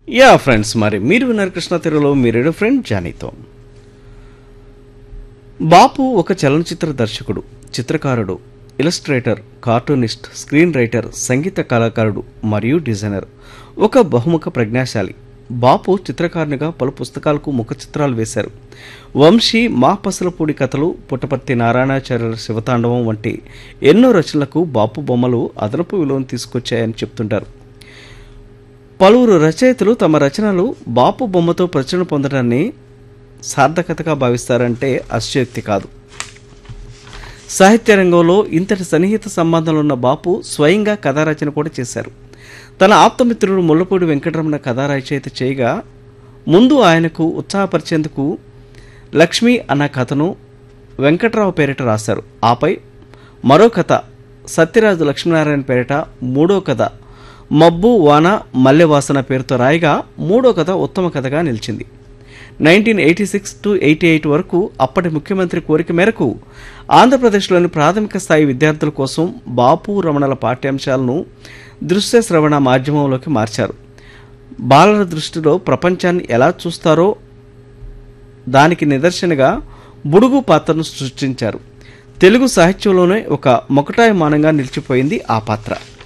yeah friends మరి మీరు విన్నారు కృష్ణ తెరలో మీరేడు ఫ్రెండ్ జానీతో బాపు ఒక చలనచిత్ర దర్శకుడు చిత్రకారుడు ఇలస్ట్రేటర్ కార్టూనిస్ట్ స్క్రీన్ రైటర్ సంగీత కళాకారుడు మరియు డిజైనర్ ఒక బహుముఖ ప్రజ్ఞాశాలి బాపు చిత్రకారునిగా పలు పుస్తకాలకు ముఖ చిత్రాలు వేశారు వంశీ మా పసలపూడి కథలు పుట్టపర్తి నారాయణాచార్యుల శివతాండవం వంటి ఎన్నో రచనలకు బాపు బొమ్మలు అదనపు విలువను తీసుకొచ్చాయని చెప్తుంటారు పలువురు రచయితలు తమ రచనలు బాపు బొమ్మతో ప్రచురణ పొందడాన్ని సార్థకతగా భావిస్తారంటే అతిశయోక్తి కాదు సాహిత్య రంగంలో ఇంతటి సన్నిహిత సంబంధాలు ఉన్న బాపు స్వయంగా కథా రచన కూడా చేశారు తన ఆప్తమిత్రుడు ముల్లపూడి వెంకటరమణ కథా రచయిత చేయగా ముందు ఆయనకు ఉత్సాహపరిచేందుకు లక్ష్మి అన్న కథను వెంకట్రావు పేరిట రాశారు ఆపై మరో కథ సత్యరాజు లక్ష్మీనారాయణ పేరిట మూడో కథ మబ్బు వాన మల్లెవాసన పేరుతో రాయగా మూడో కథ ఉత్తమ కథగా నిలిచింది nineteen eighty six to eighty eight వరకు అప్పటి ముఖ్యమంత్రి కోరిక మేరకు ఆంధ్రప్రదేశ్లోని ప్రాథమిక స్థాయి విద్యార్థుల కోసం బాపు రమణల పాఠ్యాంశాలను దృశ్య శ్రవణ మాధ్యమంలోకి మార్చారు బాలల దృష్టిలో ప్రపంచాన్ని ఎలా చూస్తారో దానికి నిదర్శనగా బుడుగు పాత్రను సృష్టించారు తెలుగు సాహిత్యంలోనే ఒక మొకటాయమానంగా నిలిచిపోయింది ఆ పాత్ర